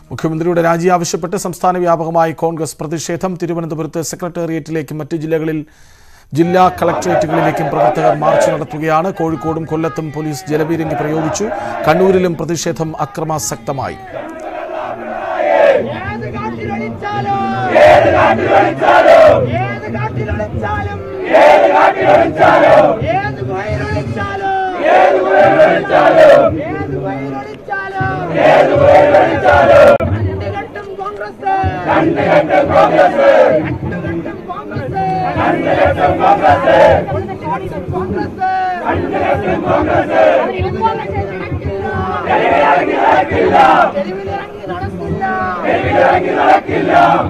മുഖ്യമന്ത്രിയുടെ രാജി ആവശ്യപ്പെട്ട് സംസ്ഥാന വ്യാപകമായി കോൺഗ്രസ് പ്രതിഷേധം തിരുവനന്തപുരത്ത് സെക്രട്ടേറിയറ്റിലേക്കും മറ്റ് ജില്ലകളിൽ ജില്ലാ കളക്ടറേറ്റുകളിലേക്കും പ്രവർത്തകർ മാർച്ച് നടത്തുകയാണ് കോഴിക്കോടും കൊല്ലത്തും പോലീസ് ജലപീരങ്കി പ്രയോഗിച്ചു കണ്ണൂരിലും പ്രതിഷേധം അക്രമാസക്തമായി ഏത് കാട്ടിലൊളിച്ചാലും ഏത് കാട്ടിലൊളിച്ചാലും ഏത് കാട്ടിലൊളിച്ചാലും ഏത് കാട്ടിലൊളിച്ചാലും ഏത് ഗുഹയിലൊളിച്ചാലും ഏത് ഗുഹയിലൊളിച്ചാലും ഏത് ഗുഹയിലൊളിച്ചാലും ഏത് ഗുഹയിലൊളിച്ചാലും കണ്ടുകെട്ടും കോൺഗ്രസ് കണ്ടുകെട്ടും കോൺഗ്രസ് കണ്ടുകെട്ടും കോൺഗ്രസ് കണ്ടുകെട്ടും കോൺഗ്രസ് കണ്ടുകെട്ടും കോൺഗ്രസ് കണ്ടുകെട്ടും കോൺഗ്രസ് തെരുവിലിറങ്ങി നടക്കില്ല തെരുവിലിറങ്ങി നടക്കില്ല തെരുവിലിറങ്ങി നടക്കില്ല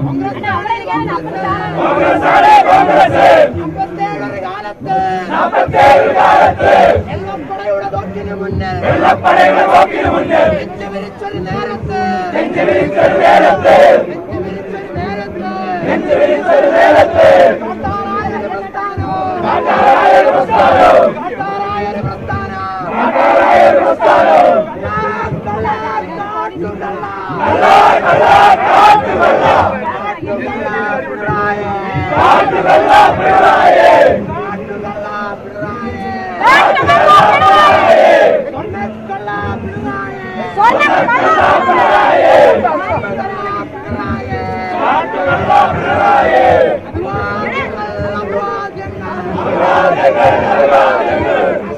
കോൺഗ്രസ് ആണ് കോൺഗ്രസ് നാൽപ്പത്തേഴൊരു കാലത്ത് നാൽപ്പത്തേഴ് കാലത്ത് വെള്ളപ്പടയുടെ തോക്കിന് മുന്നിൽ വെള്ളപ്പടയുടെ തോക്കിന് മുന്നിൽ നെഞ്ചു വിരിച്ചൊരു നേരത്ത് നെഞ്ചു വിരിച്ചൊരു നേരത്ത് നെഞ്ചു വിരിച്ചൊരു നേരത്ത് നെഞ്ചു വിരിച്ചൊരു നേരത്ത് കാട്ടാറായൊരു പ്രസ്ഥാനം കാട്ടാറായൊരു പ്രസ്ഥാനം കാട്ടാറായൊരു പ്രസ്ഥാനം കാട്ടാറായൊരു പ്രസ്ഥാനം കാട്ടുകള്ള കാട്ടുകള്ള കാട്ടുകള്ള കാട്ടുകള്ള പിണറായി കാട്ടുകള്ള പിണറായി കാട്ടുകള്ള പിണറായി കാട്ടുകള്ള പിണറായി സ്വർണ്ണക്കള്ള പിണറായി സ്വർണ്ണക്കള്ള പിണറായി സ്വർണ്ണക്കള്ള പിണറായി കാട്ടുകള്ള പിണറായി അഭിവാദ്യങ്ങൾ അഭിവാദ്യങ്ങൾ അഭിവാദ്യങ്ങൾ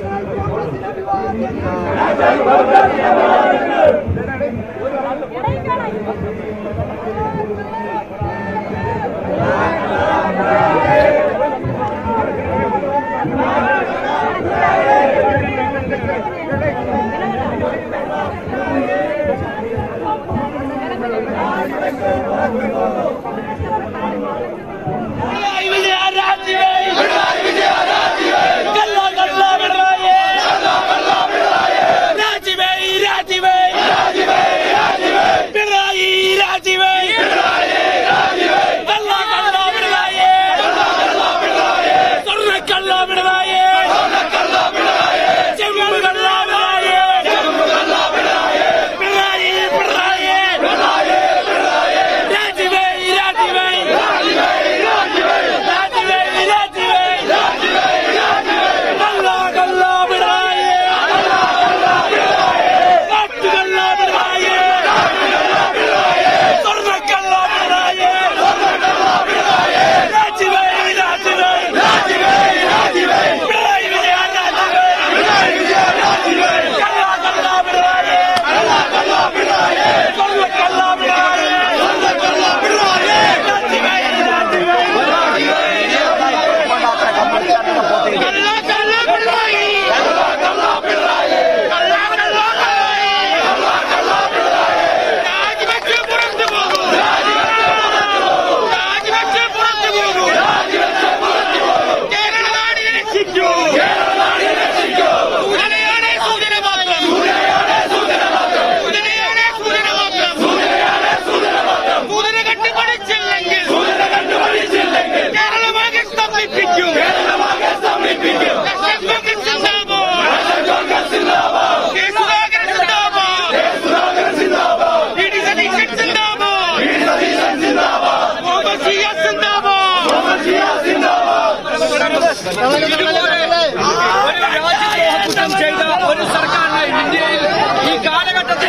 രാജ്യദ്രോഹക്കുറ്റം ചെയ്ത ഒരു സർക്കാരിനെ ഇന്ത്യയിൽ ഈ കാലഘട്ടത്തിൽ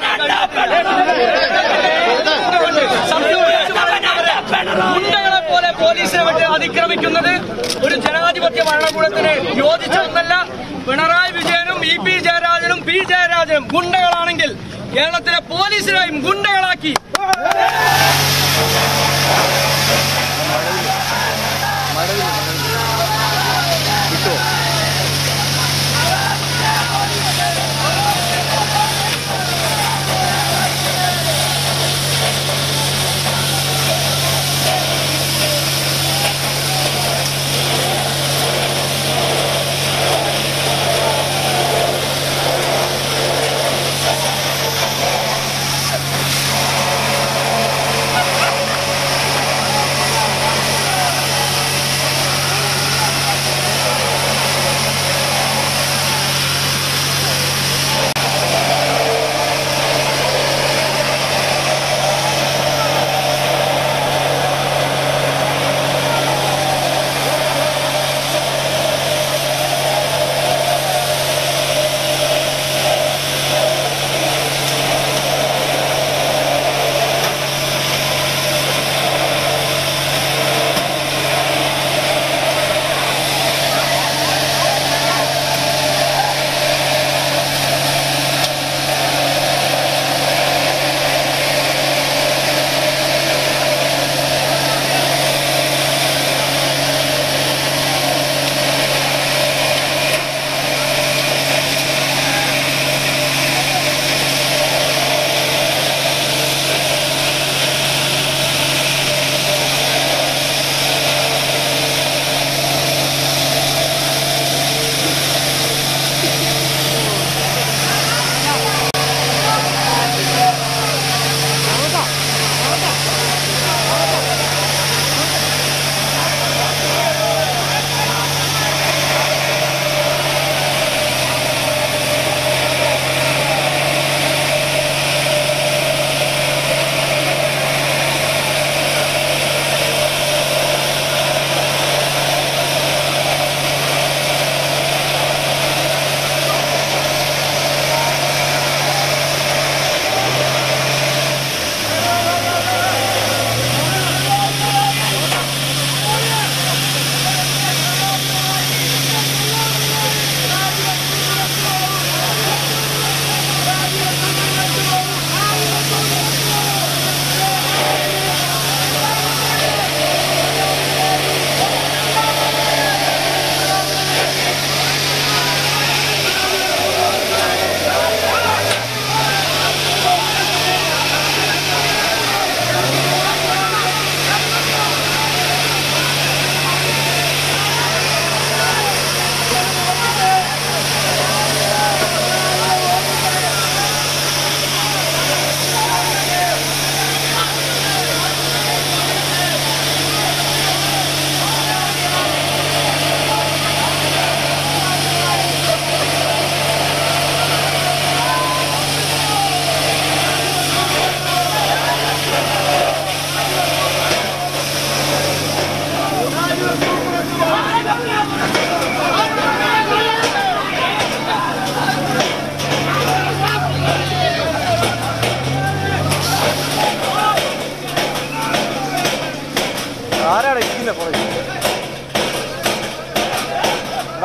ഗുണ്ടകളെ പോലെ പോലീസിനെ വിട്ട് അതിക്രമിക്കുന്നത് ഒരു ജനാധിപത്യ ഭരണകൂടത്തിന് യോജിച്ച ഒന്നല്ല പിണറായി വിജയനും ഇ പി ജയരാജനും പി ജയരാജനും ഗുണ്ടകളാണെങ്കിൽ കേരളത്തിലെ പോലീസിനെയും ഗുണ്ടകളാക്കി ും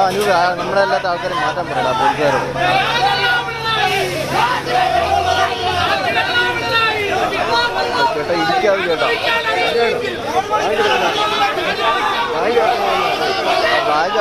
അനൂപ് ആ നമ്മുടെ അല്ലാത്ത ആൾക്കാരെ മാറ്റാൻ പറയടാ പോലീസുകാരോട് ചേട്ടാ ഇരിക്കാതെ കേട്ടോ രാജ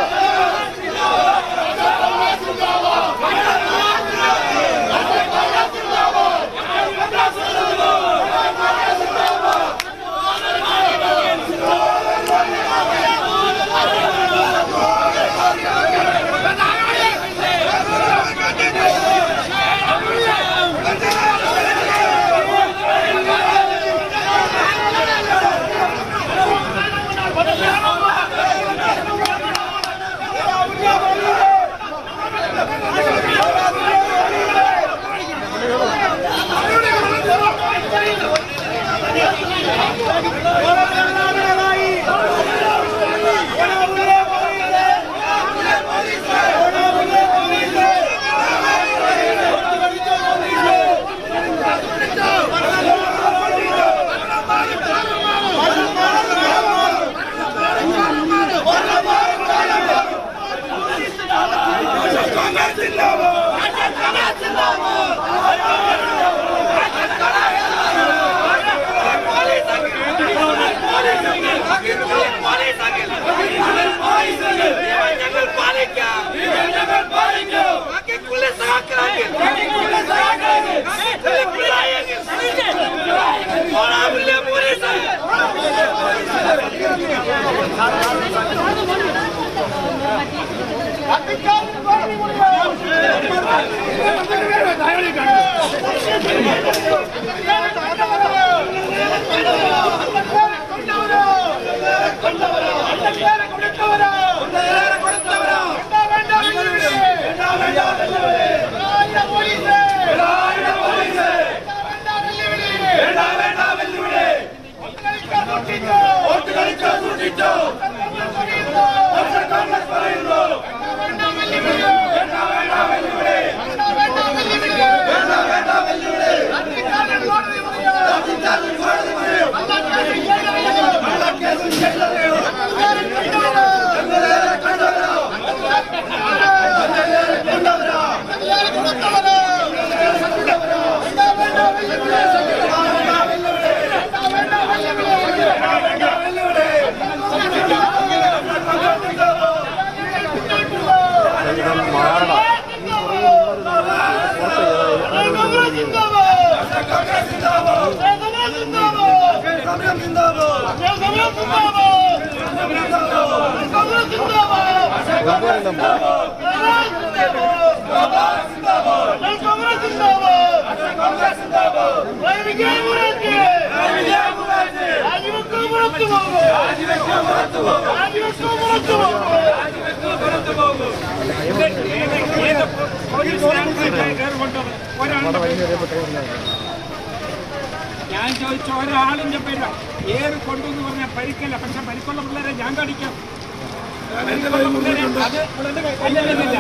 ഞാൻ ചോദിച്ച ഒരാളിന്റെ പേര് ഏറ് കൊണ്ടുവന്ന് പറഞ്ഞാൽ പരിക്കല്ല പക്ഷെ പരിക്കുള്ള പിള്ളേരെ ഞാൻ കാണിക്കാം പരിക്കുള്ള പിള്ളേരെ അത് അല്ലല്ലില്ല.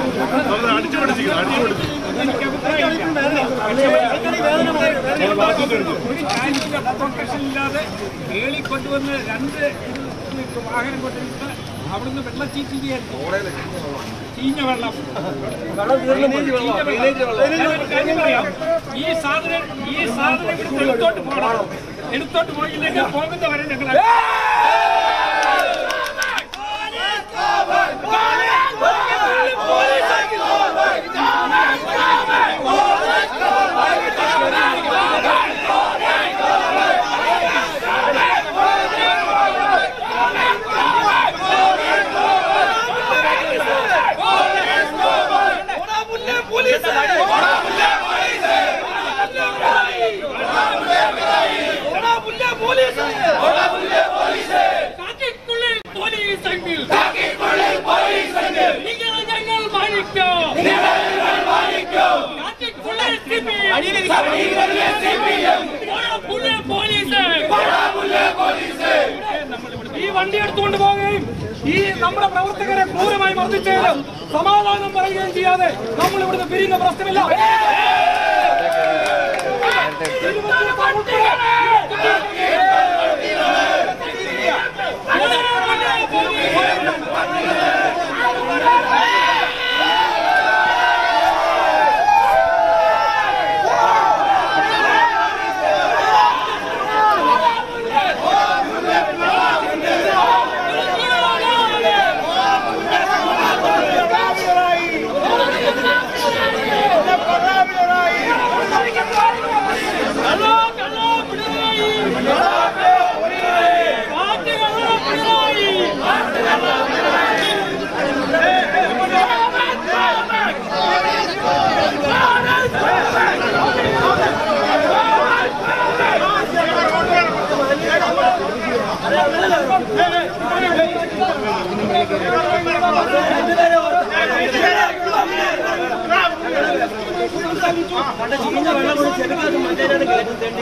എനിക്ക് അഭിപ്രായമില്ല. ഒരു കാര്യമില്ല പ്രൊട്ടക്ഷൻ ഇല്ലാതെ ഏളി കൊണ്ടുവന്ന് രണ്ട് ഇത് വാഹനം കൊണ്ടിരുന്നിട്ട് അവിടുന്ന് വെള്ളം ചീറ്റിക്കുകയായിരുന്നു ചീഞ്ഞ വെള്ളം ഞാനൊരു കാര്യം പറയാം. ഈ സാധനം ഈ സാധനം ഇവിടുന്ന് എടുത്തോട്ട് പോകണം എടുത്തോട്ട് പോയില്ലെങ്കിൽ പോകുന്നവരെ ഞങ്ങൾ കാക്കിക്കുള്ളിൽ പോലീസെങ്കിൽ നിങ്ങളെ ഞങ്ങൾ മാനിക്കും കാക്കിക്കുള്ളിൽ CPM. പുഴ പോലീസ് ഈ വണ്ടി എടുത്തുകൊണ്ട് പോവുകയും ഈ നമ്മുടെ പ്രവർത്തകരെ ക്രൂരമായി മർദ്ദിച്ചതിന് സമാധാനം പറയുകയും ചെയ്യാതെ നമ്മൾ ഇവിടുന്ന് പിരിയുന്ന പ്രശ്നമില്ല ¡Vamos!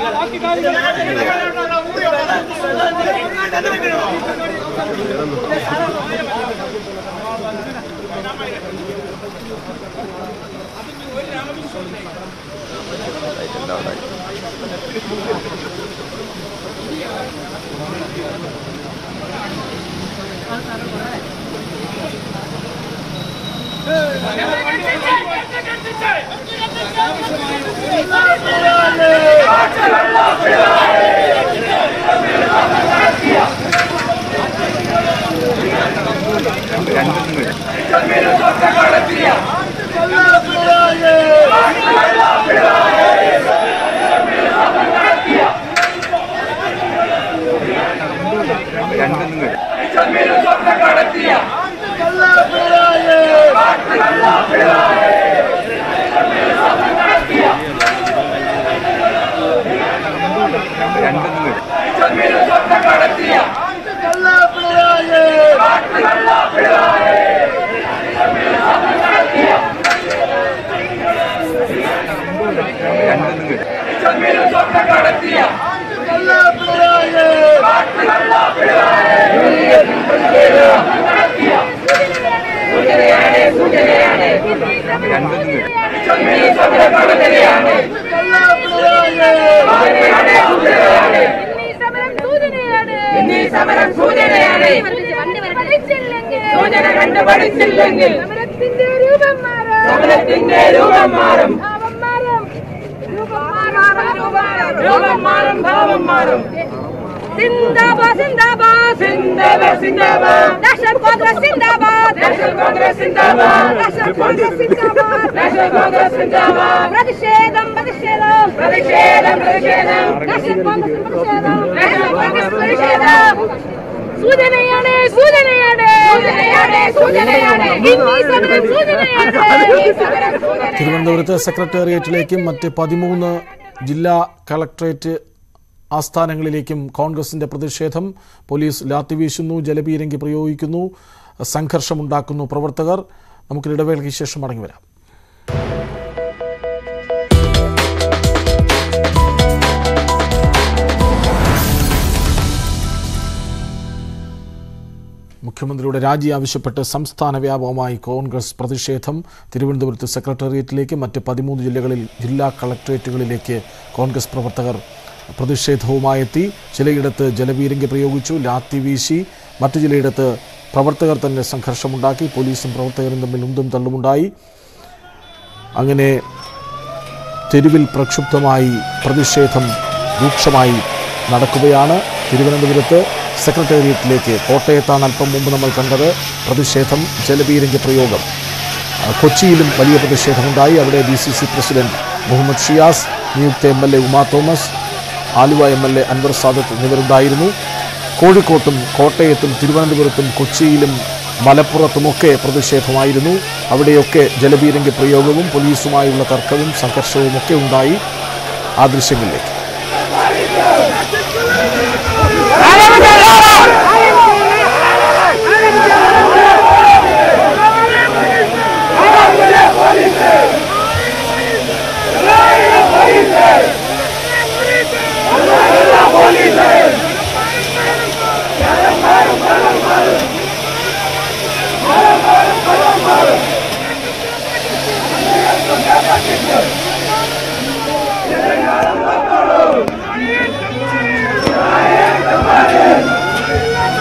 സമരം സൂചനയാണ് സൂചന കണ്ട് പഠിച്ചില്ലെങ്കിൽ സമരത്തിന്റെ രൂപം മാറും സമരത്തിന്റെ രൂപം മാറും ഭാവം മാറും രൂപം മാറും ഭാവം മാറും സിന്ദാബാദ് സിന്ദാബാദ് സിന്ദാബാദ് സിന്ദാബാദ് നാഷണൽ കോൺഗ്രസ് സിന്ദാബാദ് നാഷണൽ കോൺഗ്രസ് സിന്ദാബാദ് നാഷണൽ കോൺഗ്രസ് സിന്ദാബാദ് നാഷണൽ കോൺഗ്രസ് സിന്ദാബാദ് പ്രതിഷേധം പ്രതിഷേധം പ്രതിഷേധം പ്രതിഷേധം നാഷണൽ കോൺഗ്രസ് പ്രതിഷേധം നാഷണൽ കോൺഗ്രസ് പ്രതിഷേധം സൂചനയാണ് സൂചനയാണ് സൂചനയാണ് സൂചനയാണ് ഹിന്ദി സമരം സൂചനയാണ് ഹിന്ദി സമരം സൂചനയാണ് തിരുവനന്തപുരത്ത് സെക്രട്ടേറിയറ്റിലേക്കും മറ്റ് പതിമൂന്ന് ജില്ലാ കളക്ടറേറ്റ് ആസ്ഥാനങ്ങളിലേക്കും കോൺഗ്രസിന്റെ പ്രതിഷേധം പോലീസ് ലാത്തി വീശുന്നു ജലപീരങ്കി പ്രയോഗിക്കുന്നു സംഘർഷമുണ്ടാക്കുന്നു പ്രവർത്തകർ നമുക്ക് ഇടവേളയ്ക്ക് ശേഷം മടങ്ങി വരാം മുഖ്യമന്ത്രിയുടെ രാജി ആവശ്യപ്പെട്ട് സംസ്ഥാന വ്യാപകമായി കോൺഗ്രസ് പ്രതിഷേധം തിരുവനന്തപുരത്ത് സെക്രട്ടേറിയറ്റിലേക്ക് മറ്റ് പതിമൂന്ന് ജില്ലകളിൽ ജില്ലാ കളക്ടറേറ്റുകളിലേക്ക് കോൺഗ്രസ് പ്രവർത്തകർ പ്രതിഷേധവുമായെത്തി ചിലയിടത്ത് ജലപീരങ്കി പ്രയോഗിച്ചു ലാത്തി വീശി മറ്റു ചിലയിടത്ത് പ്രവർത്തകർ തന്നെ സംഘർഷമുണ്ടാക്കി പോലീസും പ്രവർത്തകരും തമ്മിൽ ഉന്തും തള്ളുമുണ്ടായി അങ്ങനെ തെരുവിൽ പ്രക്ഷുബ്ധമായി പ്രതിഷേധം രൂക്ഷമായി നടക്കുകയാണ് തിരുവനന്തപുരത്ത് സെക്രട്ടേറിയറ്റിലേക്ക് കോട്ടയത്താണ് അല്പം മുമ്പ് നമ്മൾ കണ്ടത് പ്രതിഷേധം ജലപീരങ്കി പ്രയോഗം ആ, കൊച്ചിയിലും വലിയ പ്രതിഷേധമുണ്ടായി അവിടെ D C C president Muhammad Shiyas നിയുക്ത M L A Uma Thomas Aluva M L A Anwar Sadath എന്നിവരുണ്ടായിരുന്നു കോഴിക്കോട്ടും കോട്ടയത്തും തിരുവനന്തപുരത്തും കൊച്ചിയിലും മലപ്പുറത്തുമൊക്കെ പ്രതിഷേധമായിരുന്നു അവിടെയൊക്കെ ജലപീരങ്കി പ്രയോഗവും പോലീസുമായുള്ള തർക്കവും സംഘർഷവും ഒക്കെ ഉണ്ടായി ആ ദൃശ്യങ്ങളിലേക്ക് ും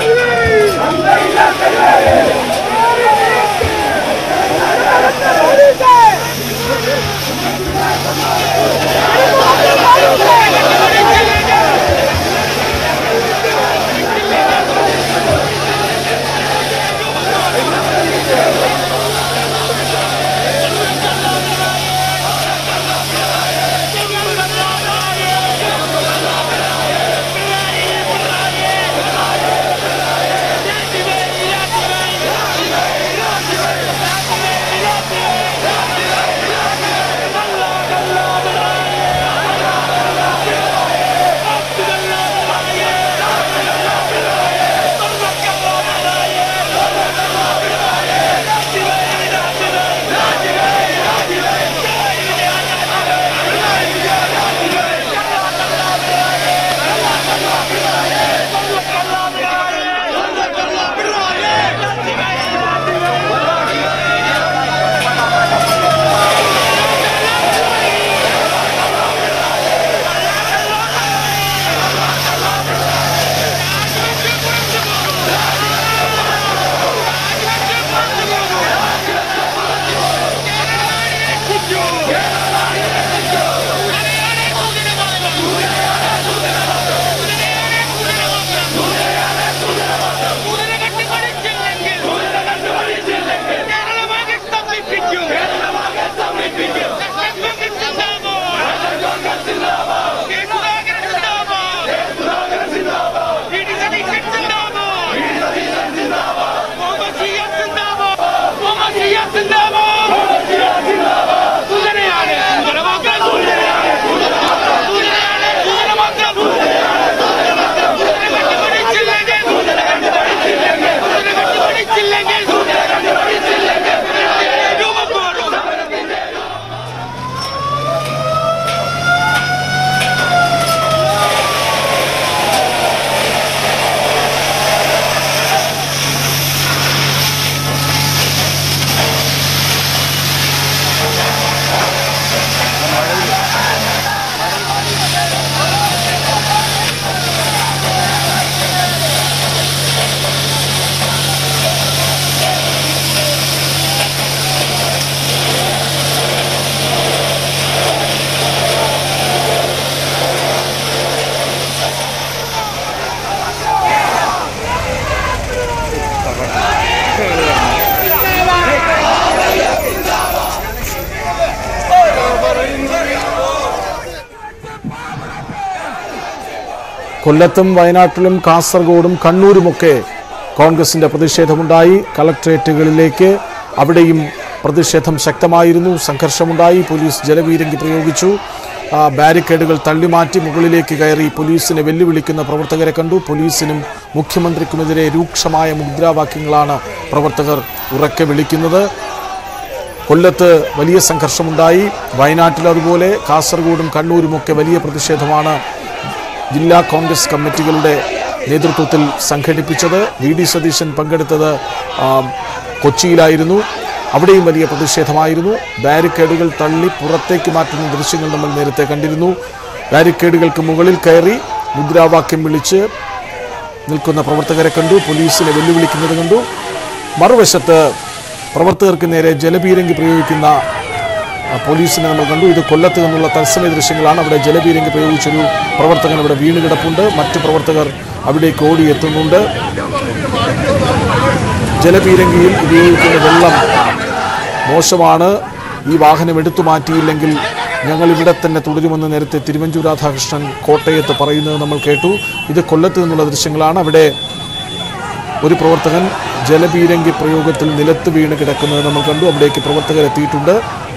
കൊല്ലത്തും വയനാട്ടിലും കാസർഗോഡും കണ്ണൂരുമൊക്കെ കോൺഗ്രസിന്റെ പ്രതിഷേധമുണ്ടായി കളക്ട്രേറ്റുകളിലേക്ക് അവിടെയും പ്രതിഷേധം ശക്തമായിരുന്നു സംഘർഷമുണ്ടായി പോലീസ് ജലവീരങ്കി പ്രയോഗിച്ചു ആ, ബാരിക്കേഡുകൾ തള്ളിമാറ്റി മുകളിലേക്ക് കയറി പോലീസിനെ വെല്ലുവിളിക്കുന്ന പ്രവർത്തകരെ കണ്ടു പോലീസിനും മുഖ്യമന്ത്രിക്കുമെതിരെ രൂക്ഷമായ മുദ്രാവാക്യങ്ങളാണ് പ്രവർത്തകർ ഉറക്കെ വിളിക്കുന്നത് കൊല്ലത്ത് വലിയ സംഘർഷമുണ്ടായി വയനാട്ടിൽ അതുപോലെ കാസർഗോഡും കണ്ണൂരുമൊക്കെ വലിയ പ്രതിഷേധമാണ് ജില്ലാ കോൺഗ്രസ് കമ്മിറ്റികളുടെ നേതൃത്വത്തിൽ സംഘടിപ്പിച്ചത് വി ഡി സതീശൻ പങ്കെടുത്തത് ആ, കൊച്ചിയിലായിരുന്നു അവിടെയും വലിയ പ്രതിഷേധമായിരുന്നു ബാരിക്കേഡുകൾ തള്ളി പുറത്തേക്ക് മാറ്റുന്ന ദൃശ്യങ്ങൾ നമ്മൾ നേരത്തെ കണ്ടിരുന്നു ബാരിക്കേഡുകൾക്ക് മുകളിൽ കയറി മുദ്രാവാക്യം വിളിച്ച് നിൽക്കുന്ന പ്രവർത്തകരെ കണ്ടു പോലീസിനെ വെല്ലുവിളിക്കുന്നത് കണ്ടു മറുവശത്ത് പ്രവർത്തകർക്ക് നേരെ ജലപീരങ്കി പ്രയോഗിക്കുന്ന ആ, പോലീസിനെ നമ്മൾ കണ്ടു ഇത് കൊല്ലത്ത് നിന്നുള്ള തത്സമയ ദൃശ്യങ്ങളാണ് അവിടെ ജലപീരങ്കി പ്രയോഗിച്ചൊരു പ്രവർത്തകൻ അവിടെ വീണ് കിടപ്പുണ്ട് മറ്റു പ്രവർത്തകർ അവിടേക്ക് ഓടിയെത്തുന്നുണ്ട് ജലപീരങ്കിയിൽ ഉപയോഗിക്കുന്ന വെള്ളം മോശമാണ് ഈ വാഹനം എടുത്തു മാറ്റിയില്ലെങ്കിൽ ഞങ്ങൾ ഇവിടെ തന്നെ തുടരുമെന്ന് നേരത്തെ തിരുവഞ്ചൂർ രാധാകൃഷ്ണൻ കോട്ടയത്ത് പറയുന്നത് നമ്മൾ കേട്ടു ഇത് കൊല്ലത്ത് നിന്നുള്ള ദൃശ്യങ്ങളാണ് അവിടെ ഒരു പ്രവർത്തകൻ ജലപീരങ്കി പ്രയോഗത്തിൽ നിലത്ത് വീണ് കിടക്കുന്നത് നമ്മൾ കണ്ടു അവിടേക്ക് പ്രവർത്തകർ എത്തിയിട്ടുണ്ട്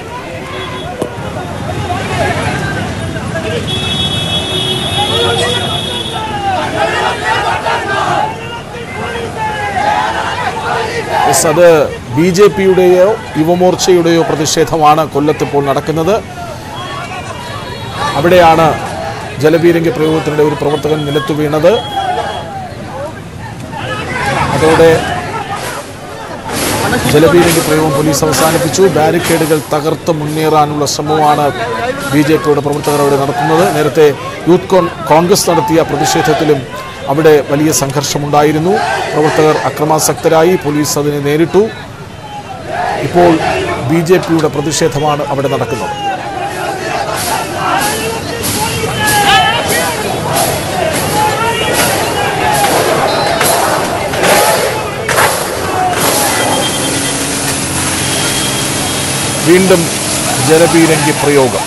എസ് അത് ബി ജെ പിയുടെയോ യുവമോർച്ചയുടെയോ പ്രതിഷേധമാണ് കൊല്ലത്ത് ഇപ്പോൾ നടക്കുന്നത് അവിടെയാണ് ജലപീരങ്കി പ്രയോഗത്തിനിടെ ഒരു പ്രവർത്തകൻ നിലത്തു വീണത് അതോടെ ജലപീരങ്കി പ്രയോഗം പോലീസ് അവസാനിപ്പിച്ചു ബാരിക്കേഡുകൾ തകർത്ത് മുന്നേറാനുള്ള ശ്രമമാണ് ബി ജെ പിയുടെ പ്രവർത്തകർ അവിടെ നടത്തുന്നത് നേരത്തെ യൂത്ത് കോൺ കോൺഗ്രസ് നടത്തിയ പ്രതിഷേധത്തിലും അവിടെ വലിയ സംഘർഷമുണ്ടായിരുന്നു പ്രവർത്തകർ അക്രമാസക്തരായി പോലീസ് അതിനെ നേരിട്ടു ഇപ്പോൾ ബി ജെ പിയുടെ പ്രതിഷേധമാണ് അവിടെ നടക്കുന്നത് വീണ്ടും ജലപീരങ്കി പ്രയോഗം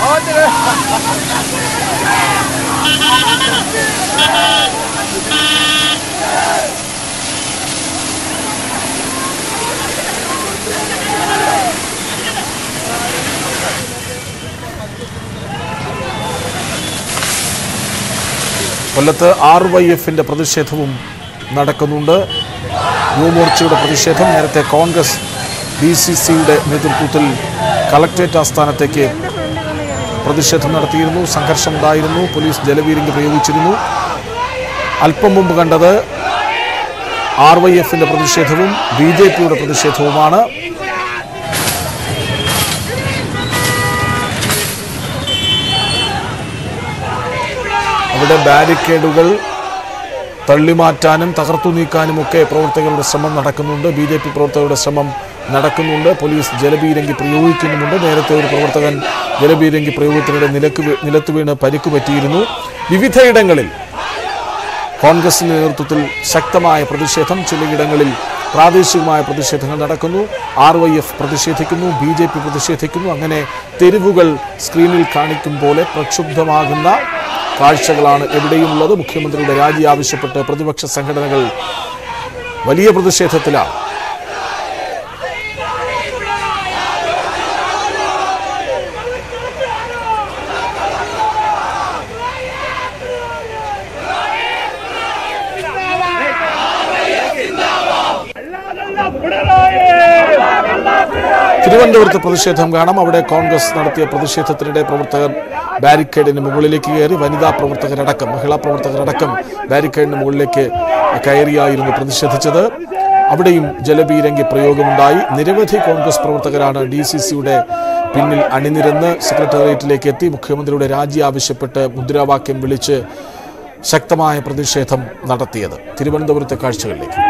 കൊല്ലത്ത് ആർ വൈ എഫിന്റെ പ്രതിഷേധവും നടക്കുന്നുണ്ട് യുവമോർച്ചയുടെ പ്രതിഷേധം നേരത്തെ കോൺഗ്രസ് ഡി സി സിയുടെ നേതൃത്വത്തിൽ കളക്ട്രേറ്റ് ആസ്ഥാനത്തേക്ക് പ്രതിഷേധം നടത്തിയിരുന്നു സംഘർഷമുണ്ടായിരുന്നു പോലീസ് ജലവീരങ്കി പ്രയോഗിച്ചിരുന്നു അല്പം മുമ്പ് കണ്ടത് ആർ വൈ എഫിന്റെ പ്രതിഷേധവും ബി ജെ പിയുടെ പ്രതിഷേധവുമാണ് അവിടെ ബാരിക്കേഡുകൾ തള്ളിമാറ്റാനും തകർത്തു നീക്കാനുമൊക്കെ പ്രവർത്തകരുടെ ശ്രമം നടക്കുന്നുണ്ട് ബി ജെ പി പ്രവർത്തകരുടെ ശ്രമം നടക്കുന്നുണ്ട് പോലീസ് ജലപീരങ്കി പ്രയോഗിക്കുന്നുമുണ്ട് നേരത്തെ ഒരു പ്രവർത്തകൻ ജലപീരങ്കി പ്രയോഗത്തിനിടെ നിലക്ക് വീ- നിലത്ത് വീണ് പരിക്ക് പറ്റിയിരുന്നു വിവിധയിടങ്ങളിൽ കോൺഗ്രസിന്റെ നേതൃത്വത്തിൽ ശക്തമായ പ്രതിഷേധം ചിലയിടങ്ങളിൽ പ്രാദേശികമായ പ്രതിഷേധങ്ങൾ നടക്കുന്നു ആർ വൈ എഫ് പ്രതിഷേധിക്കുന്നു ബി ജെ പി പ്രതിഷേധിക്കുന്നു അങ്ങനെ തെരുവുകൾ സ്ക്രീനിൽ കാണിക്കും പോലെ പ്രക്ഷുബ്ധമാകുന്ന കാഴ്ചകളാണ് എവിടെയുമുള്ളത് മുഖ്യമന്ത്രിയുടെ രാജി ആവശ്യപ്പെട്ട് പ്രതിപക്ഷ സംഘടനകൾ വലിയ പ്രതിഷേധത്തിലാണ് തിരുവനന്തപുരത്ത് പ്രതിഷേധം കാണാം അവിടെ കോൺഗ്രസ് നടത്തിയ പ്രതിഷേധത്തിനിടെ പ്രവർത്തകർ ബാരിക്കേഡിന് മുകളിലേക്ക് കയറി വനിതാ പ്രവർത്തകരടക്കം മഹിളാ പ്രവർത്തകരടക്കം ബാരിക്കേഡിന് മുകളിലേക്ക് കയറിയായിരുന്നു പ്രതിഷേധിച്ചത് അവിടെയും ജലപീരങ്കി പ്രയോഗമുണ്ടായി നിരവധി കോൺഗ്രസ് പ്രവർത്തകരാണ് ഡി സി സിയുടെ പിന്നിൽ അണിനിരന്ന് സെക്രട്ടേറിയറ്റിലേക്ക് എത്തി മുഖ്യമന്ത്രിയുടെ രാജി ആവശ്യപ്പെട്ട് മുദ്രാവാക്യം വിളിച്ച് ശക്തമായ പ്രതിഷേധം നടത്തിയത് തിരുവനന്തപുരത്തെ കാഴ്ചകളിലേക്ക്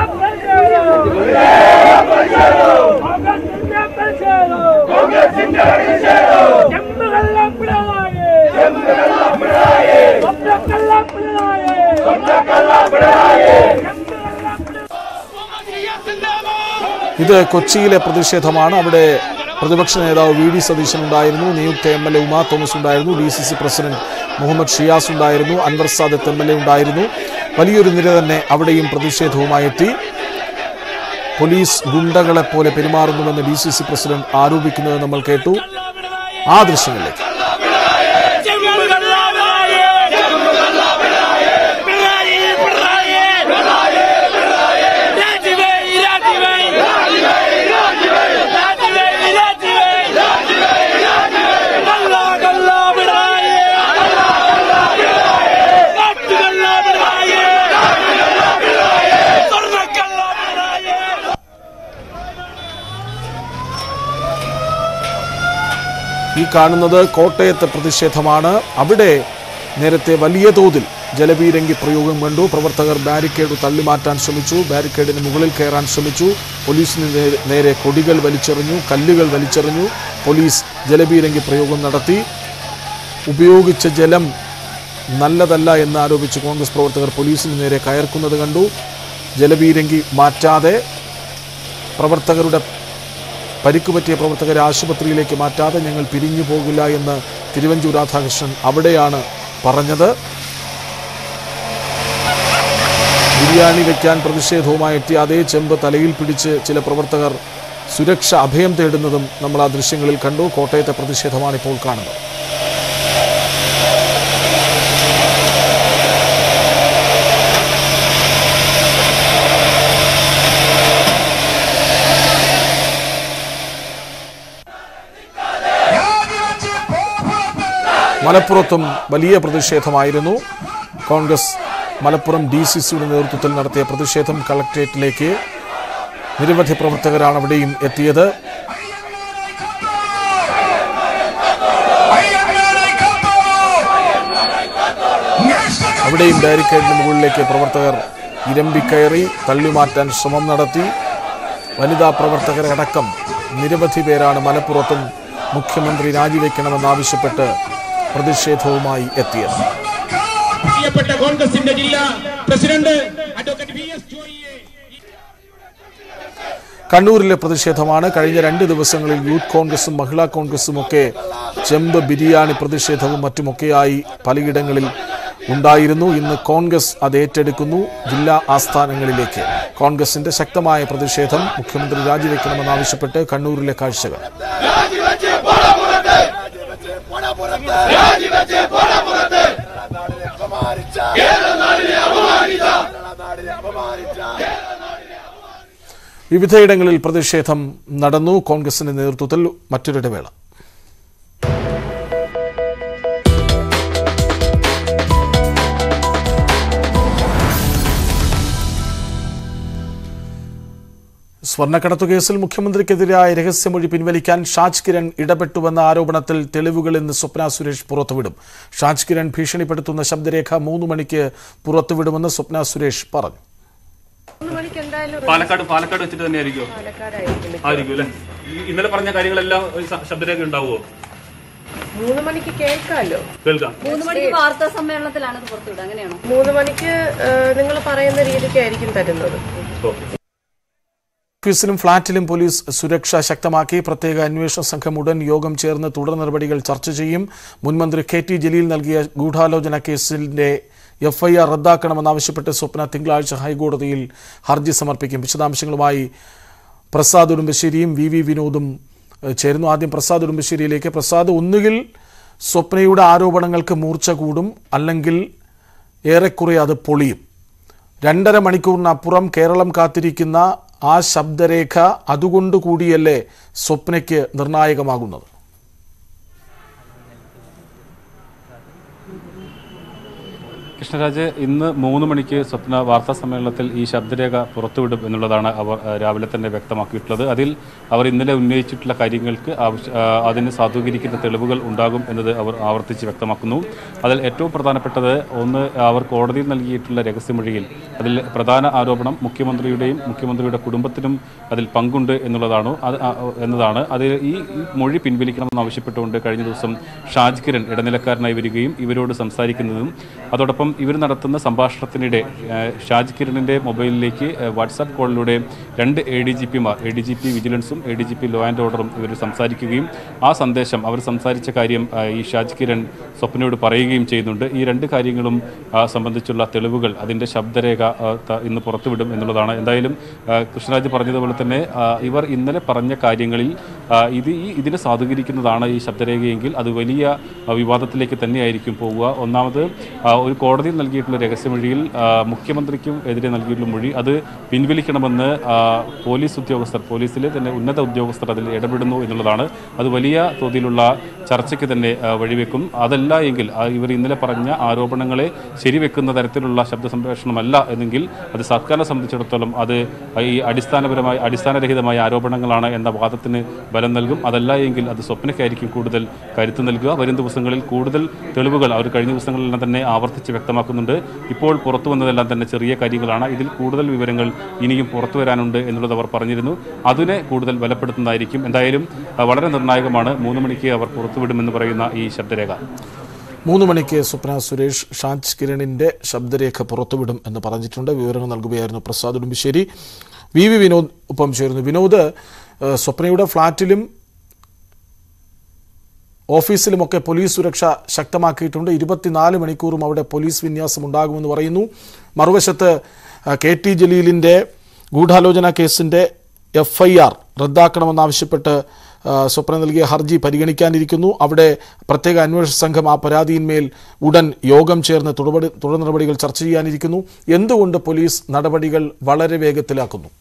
ഇത് കൊച്ചിയിലെ പ്രതിഷേധമാണ് അവിടെ പ്രതിപക്ഷ നേതാവ് വി ഡി സതീശൻ ഉണ്ടായിരുന്നു നിയുക്ത M L A Uma Thomas ഉണ്ടായിരുന്നു D C C president Muhammad Shiyas ഉണ്ടായിരുന്നു Anwar Sadath M L A ഉണ്ടായിരുന്നു വലിയൊരു നിര തന്നെ അവിടെയും പ്രതിഷേധവുമായി എത്തി പോലീസ് ഗുണ്ടകളെ പോലെ പെരുമാറുന്നുവെന്ന് ഡി സി സി പ്രസിഡന്റ് ആരോപിക്കുന്നത് നമ്മൾ കേട്ടു ആ ദൃശ്യങ്ങളിലേക്ക് ഈ കാണുന്നത് കോട്ടയത്തെ പ്രതിഷേധമാണ് അവിടെ നേരത്തെ വലിയ തോതിൽ ജലപീരങ്കി പ്രയോഗം കണ്ടു പ്രവർത്തകർ ബാരിക്കേഡ് തള്ളിമാറ്റാൻ ശ്രമിച്ചു ബാരിക്കേഡിന് മുകളിൽ കയറാൻ ശ്രമിച്ചു പോലീസിന് നേ- നേരെ കൊടികൾ വലിച്ചെറിഞ്ഞു കല്ലുകൾ വലിച്ചെറിഞ്ഞു പോലീസ് ജലപീരങ്കി പ്രയോഗം നടത്തി ഉപയോഗിച്ച ജലം നല്ലതല്ല എന്ന് ആരോപിച്ച് കോൺഗ്രസ് പ്രവർത്തകർ പോലീസിന് നേരെ കയർക്കുന്നത് കണ്ടു ജലപീരങ്കി മാറ്റാതെ പ്രവർത്തകരുടെ പരിക്ക് പറ്റിയ പ്രവർത്തകരെ ആശുപത്രിയിലേക്ക് മാറ്റാതെ ഞങ്ങൾ പിരിഞ്ഞു പോകില്ല എന്ന് തിരുവഞ്ചൂർ രാധാകൃഷ്ണൻ അവിടെയാണ് പറഞ്ഞത് ബിരിയാണി വെക്കാൻ പ്രതിഷേധവുമായി എത്തിയ അതേ ചെമ്പ് തലയിൽ പിടിച്ച് ചില പ്രവർത്തകർ സുരക്ഷ അഭയം തേടുന്നതും നമ്മൾ ആ ദൃശ്യങ്ങളിൽ കണ്ടു കോട്ടയത്തെ പ്രതിഷേധമാണ് ഇപ്പോൾ കാണുന്നത് മലപ്പുറത്തും വലിയ പ്രതിഷേധമായിരുന്നു കോൺഗ്രസ് മലപ്പുറം ഡി സി സിയുടെ നേതൃത്വത്തിൽ നടത്തിയ പ്രതിഷേധം കളക്ട്രേറ്റിലേക്ക് നിരവധി പ്രവർത്തകരാണ് അവിടെയും എത്തിയത് അവിടെയും ബാരിക്കേഡിന് മുകളിലേക്ക് പ്രവർത്തകർ ഇരമ്പിക്കയറി തള്ളിമാറ്റാൻ ശ്രമം നടത്തി വനിതാ പ്രവർത്തകരടക്കം നിരവധി പേരാണ് മലപ്പുറത്തും മുഖ്യമന്ത്രി രാജിവെക്കണമെന്നാവശ്യപ്പെട്ട് പ്രതിഷേധവുമായി എത്തിയത് പ്രിയപ്പെട്ട കോൺഗ്രസിന്റെ ജില്ലാ പ്രസിഡന്റ് അഡ്വക്കേറ്റ് വി എസ് ജോയിയെ കണ്ണൂരിലെ പ്രതിഷേധമാണ് കഴിഞ്ഞ രണ്ട് ദിവസങ്ങളിൽ യൂത്ത് കോൺഗ്രസും മഹിളാ കോൺഗ്രസും ഒക്കെ ചെമ്പ് ബിരിയാണി പ്രതിഷേധവും മറ്റുമൊക്കെയായി പലയിടങ്ങളിൽ ഉണ്ടായിരുന്നു ഇന്ന് കോൺഗ്രസ് അത് ഏറ്റെടുക്കുന്നു ജില്ലാ ആസ്ഥാനങ്ങളിലേക്ക് കോൺഗ്രസിന്റെ ശക്തമായ പ്രതിഷേധം മുഖ്യമന്ത്രി രാജിവെക്കണമെന്നാവശ്യപ്പെട്ട് കണ്ണൂരിലെ കാഴ്ചകൾ വിവിധയിടങ്ങളിൽ പ്രതിഷേധം നടന്നു കോൺഗ്രസിന്റെ നേതൃത്വത്തിൽ മറ്റൊരിടവേള സ്വർണ്ണക്കടത്തു കേസിൽ മുഖ്യമന്ത്രിക്കെതിരായ രഹസ്യമൊഴി പിൻവലിക്കാൻ ഷാജ് കിരൺ ഇടപെട്ടുവെന്ന ആരോപണത്തിൽ തെളിവുകൾ ഇന്ന് സ്വപ്ന സുരേഷ് പുറത്തുവിടും ഷാജ് കിരൺ ഭീഷണിപ്പെടുത്തുന്ന ശബ്ദരേഖ മൂന്ന് മണിക്ക് പുറത്തുവിടുമെന്ന് സ്വപ്ന സുരേഷ് പറഞ്ഞു മൂന്ന് മണിക്ക് എന്തായാലും പാലക്കാട് പാലക്കാട് വെച്ചിട്ട് തന്നെ ആയിരിക്കും പാലക്കാടായിരിക്കും ആയിരിക്കും അല്ലെ ഇന്നലെ പറഞ്ഞ കാര്യങ്ങളെല്ലാം ഒരു ശ- ശബ്ദരേഖ ഉണ്ടാവുമോ മൂന്ന് മണിക്ക് കേൾക്കാമല്ലോ കേൾക്കാം മൂന്ന് മണിക്ക് വാർത്താ സമ്മേളനത്തിലാണ് ഇത് പുറത്തുവിടുക അങ്ങനെയാണോ മൂന്ന് മണിക്ക് നിങ്ങൾ പറയുന്ന രീതിക്കായിരിക്കും തരുന്നത് ഓക്കെ ഓഫീസിലും ഫ്ളാറ്റിലും പോലീസ് സുരക്ഷ ശക്തമാക്കി പ്രത്യേക അന്വേഷണ സംഘം ഉടൻ യോഗം ചേർന്ന് തുടർ നടപടികൾ ചർച്ച ചെയ്യും മുൻമന്ത്രി കെ ടി ജലീൽ നൽകിയ ഗൂഢാലോചന കേസിന്റെ എഫ്ഐആർ റദ്ദാക്കണമെന്നാവശ്യപ്പെട്ട് സ്വപ്ന തിങ്കളാഴ്ച ഹൈക്കോടതിയിൽ ഹർജി സമർപ്പിക്കും വിശദാംശങ്ങളുമായി പ്രസാദ് ഉടുമ്പശ്ശേരിയും വി വി വിനോദും ഏഹ്, ചേരുന്നു ആദ്യം പ്രസാദ് ഉടുമ്പശ്ശേരിയിലേക്ക് പ്രസാദ് ഒന്നുകിൽ സ്വപ്നയുടെ ആരോപണങ്ങൾക്ക് മൂർച്ച കൂടും അല്ലെങ്കിൽ ഏറെക്കുറെ അത് പൊളിയും രണ്ടര മണിക്കൂറിനപ്പുറം കേരളം കാത്തിരിക്കുന്ന ആ ശബ്ദരേഖ അതുകൊണ്ട് കൂടിയല്ലേ സ്വപ്നയ്ക്ക് നിർണായകമാകുന്നത് കൃഷ്ണരാജ് ഇന്ന് മൂന്ന് മണിക്ക് സ്വപ്ന വാർത്താ സമ്മേളനത്തിൽ ഈ ശബ്ദരേഖ പുറത്തുവിടും എന്നുള്ളതാണ് അവർ ആ, രാവിലെ തന്നെ വ്യക്തമാക്കിയിട്ടുള്ളത് അതിൽ അവർ ഇന്നലെ ഉന്നയിച്ചിട്ടുള്ള കാര്യങ്ങൾക്ക് ആവശ്യ ആ, അതിന് സാധൂകരിക്കുന്ന തെളിവുകൾ ഉണ്ടാകും എന്നത് അവർ ആവർത്തിച്ച് വ്യക്തമാക്കുന്നു അതിൽ ഏറ്റവും പ്രധാനപ്പെട്ടത് ഒന്ന് അവർ കോടതിയിൽ നൽകിയിട്ടുള്ള രഹസ്യമൊഴിയിൽ അതിൽ പ്രധാന ആരോപണം മുഖ്യമന്ത്രിയുടെയും മുഖ്യമന്ത്രിയുടെ കുടുംബത്തിനും അതിൽ പങ്കുണ്ട് എന്നുള്ളതാണോ അത് ആ, എന്നതാണ് അത് ഈ ഈ മൊഴി പിൻവലിക്കണമെന്ന് ആവശ്യപ്പെട്ടുകൊണ്ട് കഴിഞ്ഞ ദിവസം ഷാജ് കിരൺ ഇടനിലക്കാരനായി വരികയും ഇവരോട് സംസാരിക്കുന്നതും അതോടൊപ്പം കാരണം ഇവർ നടത്തുന്ന സംഭാഷണത്തിനിടെ ഏഹ്, ഷാജ് കിരണിൻ്റെ മൊബൈലിലേക്ക് ഏഹ്, വാട്സാപ്പ് കോളിലൂടെ രണ്ട് എ ഡി ജി പിമാർ എ ഡി ജി പി വിജിലൻസും A D G P law and ഓർഡറും ഇവർ സംസാരിക്കുകയും ആ സന്ദേശം അവർ സംസാരിച്ച കാര്യം ആ, ഈ ഷാജ് കിരൺ സ്വപ്നയോട് പറയുകയും ചെയ്യുന്നുണ്ട് ഈ രണ്ട് കാര്യങ്ങളും ആ, സംബന്ധിച്ചുള്ള തെളിവുകൾ അതിൻ്റെ ശബ്ദരേഖ ആ, ത- ഇന്ന് പുറത്തുവിടും എന്നുള്ളതാണ് എന്തായാലും ആ, കൃഷ്ണരാജ് പറഞ്ഞതുപോലെ തന്നെ ആ, ഇവർ ഇന്നലെ പറഞ്ഞ കാര്യങ്ങളിൽ ആ, ഇത് ഈ ഇതിനെ സാധൂകരിക്കുന്നതാണ് ഈ ശബ്ദരേഖയെങ്കിൽ അത് വലിയ ആ, വിവാദത്തിലേക്ക് തന്നെയായിരിക്കും പോവുക ഒന്നാമത് ആ, ഒരു കോടതിയിൽ നൽകിയിട്ടുള്ള രഹസ്യമൊഴിയിൽ ആ, മുഖ്യമന്ത്രിക്കും എതിരെ നൽകിയിട്ടുള്ള മൊഴി അത് പിൻവലിക്കണമെന്ന് ആ, പോലീസ് ഉദ്യോഗസ്ഥർ പോലീസിലെ തന്നെ ഉന്നത ഉദ്യോഗസ്ഥർ അതിൽ ഇടപെടുന്നു എന്നുള്ളതാണ് അത് വലിയ തോതിലുള്ള ചർച്ചയ്ക്ക് തന്നെ ആ, വഴിവെക്കും അതല്ല എങ്കിൽ ആ, ഇവർ ഇന്നലെ പറഞ്ഞ ആരോപണങ്ങളെ ശരിവെക്കുന്ന തരത്തിലുള്ള ശബ്ദ സംപ്രേഷണമല്ല എന്നെങ്കിൽ അത് സർക്കാരിനെ സംബന്ധിച്ചിടത്തോളം അത് ഈ അടിസ്ഥാനപരമായ അടിസ്ഥാനരഹിതമായ ആരോപണങ്ങളാണ് എന്ന വാദത്തിന് ബലം നൽകും അതല്ല എങ്കിൽ അത് സ്വപ്നയ്ക്കായിരിക്കും കൂടുതൽ കരുത്ത് നൽകുക വരും ദിവസങ്ങളിൽ കൂടുതൽ തെളിവുകൾ അവർ കഴിഞ്ഞ ദിവസങ്ങളിലെല്ലാം തന്നെ ആവർത്തിച്ച് വ്യക്തമാക്കുന്നുണ്ട് ഇപ്പോൾ പുറത്തു വന്നതെല്ലാം തന്നെ ചെറിയ കാര്യങ്ങളാണ് ഇതിൽ കൂടുതൽ വിവരങ്ങൾ ഇനിയും പുറത്തു വരാനുണ്ട് എന്നുള്ളത് അവർ പറഞ്ഞിരുന്നു അതിനെ കൂടുതൽ ബലപ്പെടുത്തുന്നതായിരിക്കും എന്തായാലും ആ, വളരെ നിർണായകമാണ് മൂന്ന് മണിക്ക് അവർ പുറത്തുവിടുമെന്ന് പറയുന്ന ഈ ശബ്ദരേഖ മൂന്ന് മണിക്ക് സ്വപ്ന സുരേഷ് ഷാജ് കിരണിന്റെ ശബ്ദരേഖ പുറത്തുവിടും എന്ന് പറഞ്ഞിട്ടുണ്ട് വിവരങ്ങൾ നൽകുകയായിരുന്നു പ്രസാദ് ഉടുമ്പിശ്ശേരി വി വി വിനോദ് ഒപ്പം ചേരുന്നു വിനോദ് ഏഹ്, സ്വപ്നയുടെ ഫ്ളാറ്റിലും ഓഫീസിലുമൊക്കെ പോലീസ് സുരക്ഷ ശക്തമാക്കിയിട്ടുണ്ട് ഇരുപത്തിനാല് മണിക്കൂറും അവിടെ പോലീസ് വിന്യാസം ഉണ്ടാകുമെന്ന് പറയുന്നു മറുവശത്ത് ഏഹ്, കെ ടി ജലീലിന്റെ ഗൂഢാലോചന കേസിന്റെ എഫ് ഐ ആർ റദ്ദാക്കണമെന്നാവശ്യപ്പെട്ട് ആ, സ്വപ്ന നൽകിയ ഹർജി പരിഗണിക്കാനിരിക്കുന്നു അവിടെ പ്രത്യേക അന്വേഷണ സംഘം ആ പരാതിയിന്മേൽ ഉടൻ യോഗം ചേർന്ന് തുടപടി തുടർ നടപടികൾ ചർച്ച ചെയ്യാനിരിക്കുന്നു എന്തുകൊണ്ട് പോലീസ് നടപടികൾ വളരെ വേഗത്തിലാക്കുന്നു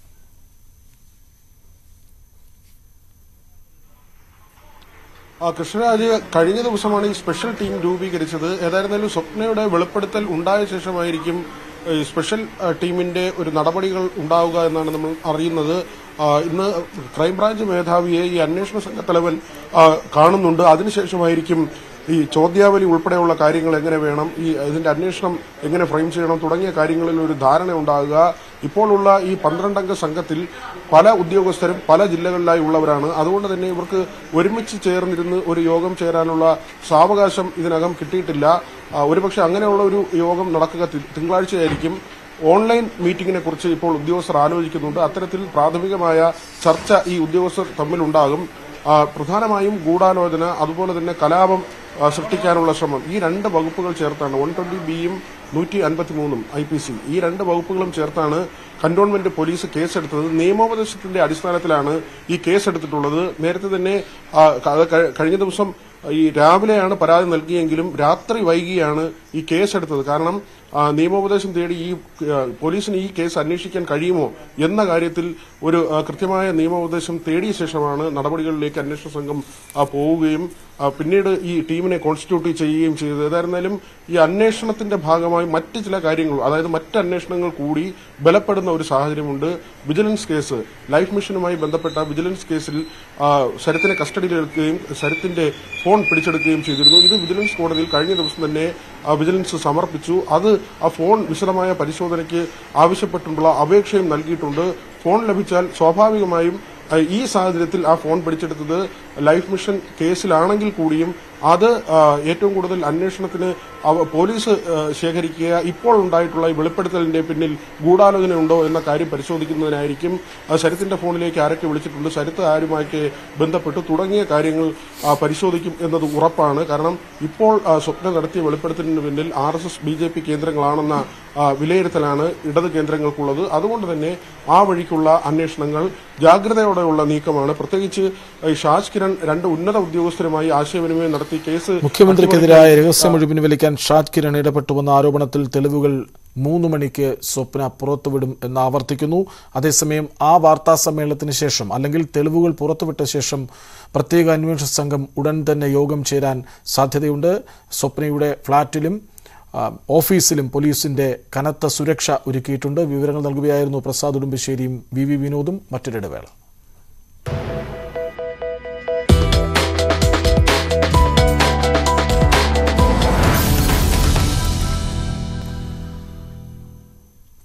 ആ, കൃഷ്ണരാജ് കഴിഞ്ഞ ദിവസമാണ് ഈ സ്പെഷ്യൽ ടീം രൂപീകരിച്ചത് ഏതായിരുന്നാലും സ്വപ്നയുടെ വെളിപ്പെടുത്തൽ ഉണ്ടായ ശേഷമായിരിക്കും ഈ സ്പെഷ്യൽ ആ, ടീമിന്റെ ഒരു നടപടികൾ ഉണ്ടാവുക എന്നാണ് നമ്മൾ അറിയുന്നത് ആ, ഇന്ന് ക്രൈംബ്രാഞ്ച് മേധാവിയെ ഈ അന്വേഷണ സംഘത്തലവൻ ആ, കാണുന്നുണ്ട് അതിനുശേഷമായിരിക്കും ഈ ചോദ്യാവലി ഉൾപ്പെടെയുള്ള കാര്യങ്ങൾ എങ്ങനെ വേണം ഈ ഇതിന്റെ അന്വേഷണം എങ്ങനെ ഫ്രെയിം ചെയ്യണം തുടങ്ങിയ കാര്യങ്ങളിൽ ഒരു ധാരണ ഉണ്ടാകുക ഇപ്പോഴുള്ള ഈ പന്ത്രണ്ടംഗ സംഘത്തിൽ പല ഉദ്യോഗസ്ഥരും പല ജില്ലകളിലായി ഉള്ളവരാണ് അതുകൊണ്ട് തന്നെ ഇവർക്ക് ഒരുമിച്ച് ചേർന്നിരുന്ന് ഒരു യോഗം ചേരാനുള്ള സാവകാശം ഇതിനകം കിട്ടിയിട്ടില്ല ആ, ഒരുപക്ഷെ അങ്ങനെയുള്ള ഒരു യോഗം നടക്കുക തി- തിങ്കളാഴ്ചയായിരിക്കും ഓൺലൈൻ മീറ്റിംഗിനെ കുറിച്ച് ഇപ്പോൾ ഉദ്യോഗസ്ഥർ ആലോചിക്കുന്നുണ്ട് അത്തരത്തിൽ പ്രാഥമികമായ ചർച്ച ഈ ഉദ്യോഗസ്ഥർ തമ്മിലുണ്ടാകും ആ, പ്രധാനമായും ഗൂഢാലോചന അതുപോലെ തന്നെ കലാപം ആ, സൃഷ്ടിക്കാനുള്ള ശ്രമം ഈ രണ്ട് വകുപ്പുകൾ ചേർത്താണ് വൺ ട്വന്റി ബിയും നൂറ്റി അൻപത്തി മൂന്നും ഐ പി സി ഈ രണ്ട് വകുപ്പുകളും ചേർത്താണ് കന്റോൺമെന്റ് പോലീസ് കേസെടുത്തത് നിയമോപദേശത്തിന്റെ അടിസ്ഥാനത്തിലാണ് ഈ കേസെടുത്തിട്ടുള്ളത് നേരത്തെ തന്നെ ആ, ക- ക- കഴിഞ്ഞ ദിവസം ഈ രാവിലെയാണ് പരാതി നൽകിയെങ്കിലും രാത്രി വൈകിയാണ് ഈ കേസെടുത്തത് കാരണം ആ, നിയമോപദേശം തേടി ഈ ആ, പോലീസിന് ഈ കേസ് അന്വേഷിക്കാൻ കഴിയുമോ എന്ന കാര്യത്തിൽ ഒരു ആ, കൃത്യമായ നിയമോപദേശം തേടിയ ശേഷമാണ് നടപടികളിലേക്ക് അന്വേഷണ സംഘം ആ, പോവുകയും ആ, പിന്നീട് ഈ ടീമിനെ കോൺസ്റ്റിറ്റ്യൂട്ട് ചെയ്യുകയും ചെയ്തത് ഏതായിരുന്നാലും ഈ അന്വേഷണത്തിന്റെ ഭാഗമായി മറ്റ് ചില കാര്യങ്ങൾ അതായത് മറ്റ് അന്വേഷണങ്ങൾ കൂടി ബലപ്പെടുന്ന ഒരു സാഹചര്യമുണ്ട് വിജിലൻസ് കേസ് ലൈഫ് മിഷനുമായി ബന്ധപ്പെട്ട വിജിലൻസ് കേസിൽ ആ, ശരത്തിനെ കസ്റ്റഡിയിലെടുക്കുകയും ശരത്തിന്റെ ഫോൺ പിടിച്ചെടുക്കുകയും ചെയ്തിരുന്നു ഇത് വിജിലൻസ് കോടതിയിൽ കഴിഞ്ഞ ദിവസം തന്നെ ആ, വിജിലൻസ് സമർപ്പിച്ചു അത് ആ ഫോൺ വിശദമായ പരിശോധനയ്ക്ക് ആവശ്യപ്പെട്ടുള്ള അപേക്ഷയും നൽകിയിട്ടുണ്ട് ഫോൺ ലഭിച്ചാൽ സ്വാഭാവികമായും ആ, ഈ സാഹചര്യത്തിൽ ആ ഫോൺ പിടിച്ചെടുത്തത് ലൈഫ് മിഷൻ കേസിലാണെങ്കിൽ കൂടിയും അത് ആ, ഏറ്റവും കൂടുതൽ അന്വേഷണത്തിന് അവ- പോലീസ് ആ, ശേഖരിക്കുക ഇപ്പോൾ ഉണ്ടായിട്ടുള്ള ഈ വെളിപ്പെടുത്തലിന്റെ പിന്നിൽ ഗൂഢാലോചന ഉണ്ടോ എന്ന കാര്യം പരിശോധിക്കുന്നതിനായിരിക്കും ആ, ശരത്തിന്റെ ഫോണിലേക്ക് ആരൊക്കെ വിളിച്ചിട്ടുണ്ട് ശരത്ത് ആരുമായൊക്കെ ബന്ധപ്പെട്ടു തുടങ്ങിയ കാര്യങ്ങൾ ആ, പരിശോധിക്കും എന്നത് ഉറപ്പാണ് കാരണം ഇപ്പോൾ ആ, സ്വപ്നം നടത്തിയ വെളിപ്പെടുത്തലിന് പിന്നിൽ R S S B J P കേന്ദ്രങ്ങളാണെന്ന ആ, വിലയിരുത്തലാണ് ഇടത് കേന്ദ്രങ്ങൾക്കുള്ളത് അതുകൊണ്ട് തന്നെ ആ വഴിക്കുള്ള അന്വേഷണങ്ങൾ ജാഗ്രതയോടെയുള്ള നീക്കമാണ് പ്രത്യേകിച്ച് ഈ ഷാജ് കിരൺ രണ്ട് ഉന്നത ഉദ്യോഗസ്ഥരുമായി ആശയവിനിമയം നടത്തി കേസ് മുഖ്യമന്ത്രിക്കെതിരായ രഹസ്യമൊഴി പിൻവലിക്കാൻ ഷാജ് കിരൺ ഇടപെട്ടുവെന്ന ആരോപണത്തിൽ തെളിവുകൾ മൂന്ന് മണിക്ക് സ്വപ്ന പുറത്തുവിടും എന്ന് ആവർത്തിക്കുന്നു അതേസമയം ആ വാർത്താ സമ്മേളനത്തിന് ശേഷം അല്ലെങ്കിൽ തെളിവുകൾ പുറത്തുവിട്ട ശേഷം പ്രത്യേക അന്വേഷണ സംഘം ഉടൻ തന്നെ യോഗം ചേരാൻ സാധ്യതയുണ്ട് സ്വപ്നയുടെ ഫ്ളാറ്റിലും ആ, ഓഫീസിലും പോലീസിന്റെ കനത്ത സുരക്ഷ ഒരുക്കിയിട്ടുണ്ട് വിവരങ്ങൾ നൽകുകയായിരുന്നു പ്രസാദ് ഉടുമ്പശ്ശേരിയും വി വി വിനോദും മറ്റൊരിടവേള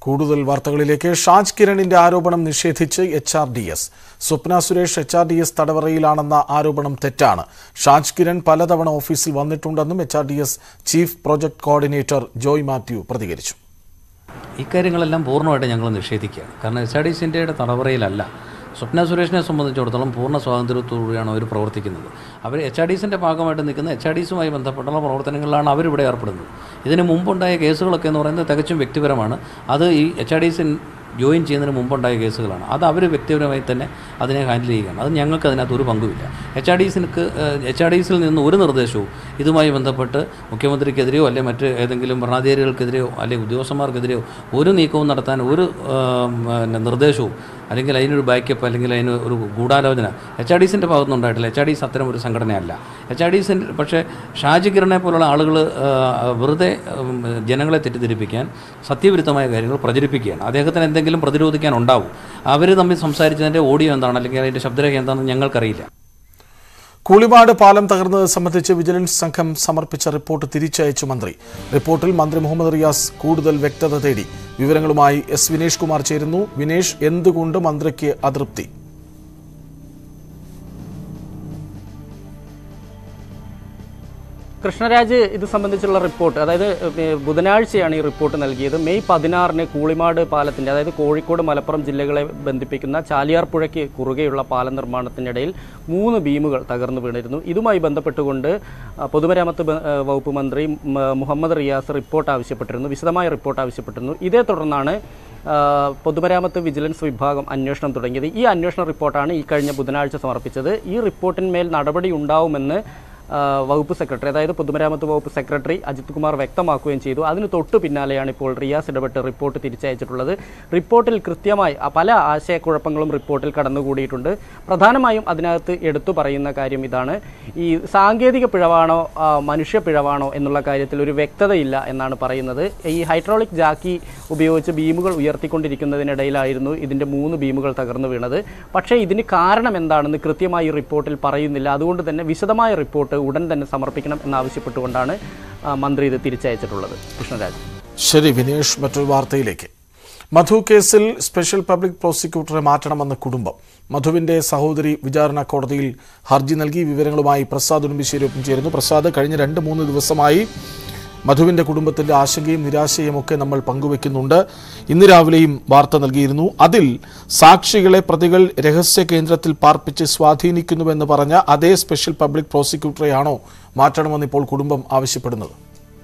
കൂടുതൽ വാർത്തകളിലേക്ക് ഷാജ് കിരണിന്റെ ആരോപണം നിഷേധിച്ച് H R D S Swapna Suresh H R D S തടവറയിലാണെന്ന ആരോപണം തെറ്റാണ് ഷാജ് കിരൺ പലതവണ ഓഫീസിൽ വന്നിട്ടുണ്ടെന്നും H R D S chief project coordinator Joy Mathew പ്രതികരിച്ചു ഇക്കാര്യങ്ങളെല്ലാം പൂർണ്ണമായിട്ട് ഞങ്ങൾ നിഷേധിക്കുകയാണ് കാരണം എച്ച് ആർ ഡി സിൻ്റെ തടവറയിലല്ല സ്വപ്ന സുരേഷിനെ സംബന്ധിച്ചിടത്തോളം പൂർണ്ണ സ്വാതന്ത്ര്യത്തോടുകൂടിയാണ് അവർ പ്രവർത്തിക്കുന്നത് അവർ എച്ച് ആർ ഡി സിൻ്റെ ഭാഗമായിട്ട് നിൽക്കുന്ന എച്ച് ആർ ഡി സിയുമായി ബന്ധപ്പെട്ടുള്ള പ്രവർത്തനങ്ങളിലാണ് അവരിവിടെ ഏർപ്പെടുന്നത് ഇതിന് മുമ്പുണ്ടായ കേസുകളൊക്കെ എന്ന് പറയുന്നത് തികച്ചും വ്യക്തിപരമാണ് അത് ഈ H R D C join ചെയ്യുന്നതിന് മുമ്പുണ്ടായ കേസുകളാണ് അത് അവർ വ്യക്തിപരമായി തന്നെ അതിനെ ഹാൻഡിൽ ചെയ്യുകയാണ് അത് ഞങ്ങൾക്ക് അതിനകത്ത് ഒരു പങ്കുമില്ല എച്ച് ആർ ഡി സിക്ക് എച്ച് ആർ ഡി സിയിൽ നിന്ന് ഒരു നിർദ്ദേശവും ഇതുമായി ബന്ധപ്പെട്ട് മുഖ്യമന്ത്രിക്കെതിരെയോ അല്ലെങ്കിൽ മറ്റ് ഏതെങ്കിലും ഭരണാധികാരികൾക്കെതിരെയോ അല്ലെങ്കിൽ ഉദ്യോഗസ്ഥന്മാർക്കെതിരെയോ ഒരു നീക്കവും നടത്താൻ ഒരു ആ, പിന്നെ നിർദ്ദേശവും അല്ലെങ്കിൽ അതിനൊരു ബാക്കപ്പ് അല്ലെങ്കിൽ അതിന് ഒരു ഗൂഢാലോചന എച്ച് ആർ ഡി സിൻ്റെ ഭാഗത്തുനിന്ന് ഉണ്ടായിട്ടില്ല എച്ച് ആർ ഡി സി അത്തരം ഒരു സംഘടനയല്ല എച്ച് ആർ ഡി സി പക്ഷേ ഷാജി കിരണെ പോലുള്ള ആളുകൾ വെറുതെ ഉം, ജനങ്ങളെ തെറ്റിദ്ധരിപ്പിക്കാൻ സത്യവിരുദ്ധമായ കാര്യങ്ങൾ പ്രചരിപ്പിക്കുകയാണ് അദ്ദേഹത്തിന് എന്തെങ്കിലും പ്രതിരോധിക്കാൻ ഉണ്ടാവും അവർ തമ്മിൽ സംസാരിച്ചതിൻ്റെ ഓഡിയോ എന്താണ് അല്ലെങ്കിൽ അതിൻ്റെ ശബ്ദരേഖ എന്താണെന്ന് ഞങ്ങൾക്കറിയില്ല കൂളിമാട് പാലം തകർന്നത് സംബന്ധിച്ച് വിജിലൻസ് സംഘം സമർപ്പിച്ച റിപ്പോർട്ട് തിരിച്ചയച്ചു മന്ത്രി റിപ്പോർട്ടിൽ മന്ത്രി മുഹമ്മദ് റിയാസ് കൂടുതൽ വ്യക്തത തേടി വിവരങ്ങളുമായി എസ് വിനേഷ് കുമാർ ചേരുന്നു വിനേഷ് എന്തുകൊണ്ട് മന്ത്രിക്ക് അതൃപ്തി കൃഷ്ണരാജ് ഇത് സംബന്ധിച്ചുള്ള റിപ്പോർട്ട് അതായത് ഏഹ്, ബുധനാഴ്ചയാണ് ഈ റിപ്പോർട്ട് നൽകിയത് മെയ് പതിനാറിന് കൂളിമാട് പാലത്തിൻ്റെ അതായത് കോഴിക്കോട് മലപ്പുറം ജില്ലകളെ ബന്ധിപ്പിക്കുന്ന ചാലിയാർ പുഴയ്ക്ക് കുറുകെയുള്ള പാലം നിർമ്മാണത്തിനിടയിൽ മൂന്ന് ബീമുകൾ തകർന്നു വീണിരുന്നു ഇതുമായി ബന്ധപ്പെട്ടുകൊണ്ട് ആ, പൊതുമരാമത്ത് ബ- ഏഹ്, വകുപ്പ് മന്ത്രി മ- മുഹമ്മദ് റിയാസ് റിപ്പോർട്ട് ആവശ്യപ്പെട്ടിരുന്നു വിശദമായ റിപ്പോർട്ട് ആവശ്യപ്പെട്ടിരുന്നു ഇതേ തുടർന്നാണ് ആ, പൊതുമരാമത്ത് വിജിലൻസ് വിഭാഗം അന്വേഷണം തുടങ്ങിയത് ഈ അന്വേഷണ റിപ്പോർട്ടാണ് ഈ കഴിഞ്ഞ ബുധനാഴ്ച സമർപ്പിച്ചത് ഈ റിപ്പോർട്ടിന്മേൽ നടപടി ഉണ്ടാവുമെന്ന് ആ, വകുപ്പ് സെക്രട്ടറി അതായത് പൊതുമരാമത്ത് വകുപ്പ് സെക്രട്ടറി അജിത് കുമാർ വ്യക്തമാക്കുകയും ചെയ്തു അതിന് തൊട്ടു പിന്നാലെയാണ് ഇപ്പോൾ റിയാസ് ഇടപെട്ട് റിപ്പോർട്ട് തിരിച്ചയച്ചിട്ടുള്ളത് റിപ്പോർട്ടിൽ കൃത്യമായി ആ, പല ആശയക്കുഴപ്പങ്ങളും റിപ്പോർട്ടിൽ കടന്നുകൂടിയിട്ടുണ്ട് പ്രധാനമായും അതിനകത്ത് എടുത്തു പറയുന്ന കാര്യം ഇതാണ് ഈ സാങ്കേതിക പിഴവാണോ ആ, മനുഷ്യ പിഴവാണോ എന്നുള്ള കാര്യത്തിൽ ഒരു വ്യക്തതയില്ല എന്നാണ് പറയുന്നത് ഈ ഹൈഡ്രോളിക് ജാക്കി ഉപയോഗിച്ച് ബീമുകൾ ഉയർത്തിക്കൊണ്ടിരിക്കുന്നതിനിടയിലായിരുന്നു ഇതിൻ്റെ മൂന്ന് ബീമുകൾ തകർന്നു വീണത് പക്ഷേ ഇതിന് കാരണം എന്താണെന്ന് കൃത്യമായി ഈ റിപ്പോർട്ടിൽ പറയുന്നില്ല അതുകൊണ്ട് തന്നെ വിശദമായ റിപ്പോർട്ട് ഉടൻ തന്നെ സമർപ്പിക്കണം എന്നാവശ്യപ്പെട്ടുകൊണ്ടാണ് ആ, മന്ത്രി ഇത് തിരിച്ചയച്ചിട്ടുള്ളത് കൃഷ്ണരാജ് ശരി വിനേഷ് മറ്റൊരു വാർത്തയിലേക്ക് മധു കേസിൽ സ്പെഷ്യൽ പബ്ലിക് പ്രോസിക്യൂട്ടറെ മാറ്റണമെന്ന് കുടുംബം മധുവിന്റെ സഹോദരി വിചാരണ കോടതിയിൽ ഹർജി നൽകി വിവരങ്ങളുമായി പ്രസാദ് ഉടുമ്പിശ്ശേരി ഒപ്പം ചേരുന്നു പ്രസാദ് കഴിഞ്ഞ രണ്ട് മൂന്ന് ദിവസമായി മധുവിന്റെ കുടുംബത്തിന്റെ ആശങ്കയും നിരാശയും ഒക്കെ നമ്മൾ പങ്കുവെക്കുന്നുണ്ട് ഇന്ന് രാവിലെയും വാർത്ത നൽകിയിരുന്നു അതിൽ സാക്ഷികളെ പ്രതികൾ രഹസ്യ കേന്ദ്രത്തിൽ പാർപ്പിച്ച് സ്വാധീനിക്കുന്നുവെന്ന് പറഞ്ഞ അതേ സ്പെഷ്യൽ പബ്ലിക് പ്രോസിക്യൂട്ടറെയാണോ മാറ്റണമെന്ന് ഇപ്പോൾ കുടുംബം ആവശ്യപ്പെടുന്നത്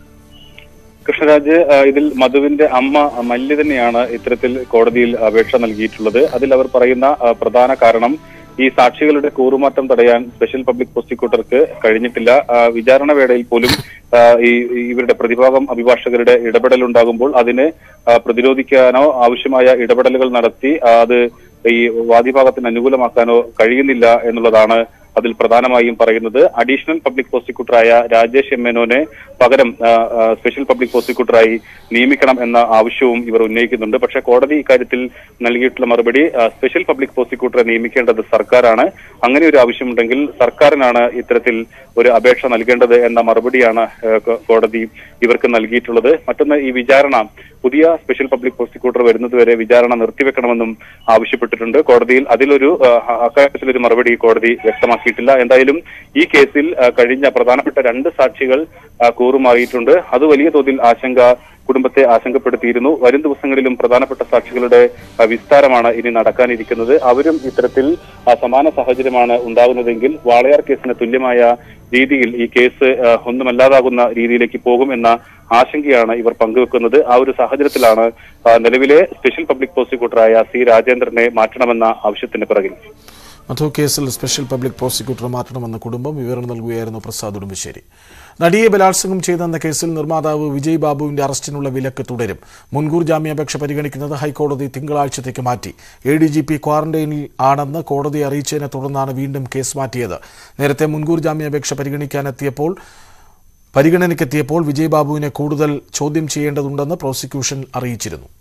കൃഷ്ണരാജ് ആ, ഇതിൽ മധുവിന്റെ അമ്മ മല്യ തന്നെയാണ് ഇത്തരത്തിൽ കോടതിയിൽ അപേക്ഷ നൽകിയിട്ടുള്ളത് അതിൽ അവർ പറയുന്ന ആ, പ്രധാന കാരണം ഈ സാക്ഷികളുടെ കൂറുമാറ്റം തടയാൻ സ്പെഷ്യൽ പബ്ലിക് പ്രോസിക്യൂട്ടർക്ക് കഴിഞ്ഞിട്ടില്ല ആ, വിചാരണ വേളയിൽ പോലും ആ, ഈ ഈ ഇവരുടെ പ്രതിഭാഗം അഭിഭാഷകരുടെ ഇടപെടൽ ഉണ്ടാകുമ്പോൾ അതിനെ ആ, പ്രതിരോധിക്കാനോ ആവശ്യമായ ഇടപെടലുകൾ നടത്തി ആ, അത് ഈ വാദിഭാഗത്തിന് അനുകൂലമാക്കാനോ കഴിയുന്നില്ല എന്നുള്ളതാണ് അതിൽ പ്രധാനമായും പറയുന്നത് അഡീഷണൽ പബ്ലിക് പ്രോസിക്യൂട്ടറായ രാജേഷ് എം മേനോനെ പകരം ആ, ആ, സ്പെഷ്യൽ പബ്ലിക് പ്രോസിക്യൂട്ടറായി നിയമിക്കണം എന്ന ആവശ്യവും ഇവർ ഉന്നയിക്കുന്നുണ്ട് പക്ഷേ കോടതി ഇക്കാര്യത്തിൽ നൽകിയിട്ടുള്ള മറുപടി ആ, സ്പെഷ്യൽ പബ്ലിക് പ്രോസിക്യൂട്ടറെ നിയമിക്കേണ്ടത് സർക്കാരാണ് അങ്ങനെ ഒരു ആവശ്യമുണ്ടെങ്കിൽ സർക്കാരിനാണ് ഇത്തരത്തിൽ ഒരു അപേക്ഷ നൽകേണ്ടത് എന്ന മറുപടിയാണ് ആ, കോ- കോടതി ഇവർക്ക് നൽകിയിട്ടുള്ളത് മറ്റൊന്ന് ഈ വിചാരണ പുതിയ സ്പെഷ്യൽ പബ്ലിക് പ്രോസിക്യൂട്ടർ വരുന്നതുവരെ വിചാരണ നിർത്തിവെക്കണമെന്നും ആവശ്യപ്പെട്ടിട്ടുണ്ട് കോടതിയിൽ അതിലൊരു ആ, അക്കാര്യത്തിലൊരു മറുപടി കോടതി വ്യക്തമാക്കിയിട്ടില്ല എന്തായാലും ഈ കേസിൽ ആ, കഴിഞ്ഞ പ്രധാനപ്പെട്ട രണ്ട് സാക്ഷികൾ ആ, കൂറുമാറിയിട്ടുണ്ട് അത് വലിയ തോതിൽ ആശങ്ക കുടുംബത്തെ ആശങ്കപ്പെടുത്തിയിരുന്നു വരും ദിവസങ്ങളിലും പ്രധാനപ്പെട്ട സാക്ഷികളുടെ ആ, വിസ്താരമാണ് ഇനി നടക്കാനിരിക്കുന്നത് അവരും ഇത്തരത്തിൽ ആ, സമാന സാഹചര്യമാണ് ഉണ്ടാകുന്നതെങ്കിൽ വാളയാർ കേസിന് തുല്യമായ രീതിയിൽ ഈ കേസ് ആ, ഒന്നുമല്ലാതാകുന്ന രീതിയിലേക്ക് പോകും എന്ന ആശങ്കയാണ് ഇവർ പങ്കുവെക്കുന്നത് ആ ഒരു സാഹചര്യത്തിലാണ് ആ, നിലവിലെ സ്പെഷ്യൽ പബ്ലിക് പ്രോസിക്യൂട്ടറായ സി രാജേന്ദ്രനെ മാറ്റണമെന്ന ആവശ്യത്തിന് പിറകിൽ മധു കേസിൽ സ്പെഷ്യൽ പബ്ലിക് പ്രോസിക്യൂട്ടർ മാറ്റണമെന്ന കുടുംബം വിവരണം നൽകുകയായിരുന്നു പ്രസാദ് ഉടുമ്പശ്ശേരി നടിയെ ബലാത്സംഗം ചെയ്തെന്ന കേസിൽ നിർമ്മാതാവ് വിജയ് ബാബുവിന്റെ അറസ്റ്റിനുള്ള വിലക്ക് തുടരും മുൻകൂർ ജാമ്യാപേക്ഷ പരിഗണിക്കുന്നത് ഹൈക്കോടതി തിങ്കളാഴ്ചത്തേക്ക് മാറ്റി എ ഡി ജി പി ക്വാറന്റൈനിൽ ആണെന്ന് കോടതി അറിയിച്ചതിനെ തുടർന്നാണ് വീണ്ടും കേസ് മാറ്റിയത് നേരത്തെ മുൻകൂർ ജാമ്യാപേക്ഷ പരിഗണിക്കാനെത്തിയപ്പോൾ പരിഗണനയ്ക്കെത്തിയപ്പോൾ വിജയ് ബാബുവിനെ കൂടുതൽ ചോദ്യം ചെയ്യേണ്ടതുണ്ടെന്ന് പ്രോസിക്യൂഷൻ അറിയിച്ചിരുന്നു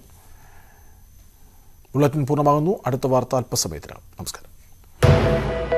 ബുള്ളറ്റിൻ പൂർണ്ണമാകുന്നു അടുത്ത വാർത്ത അല്പസമയത്തിനാണ് നമസ്കാരം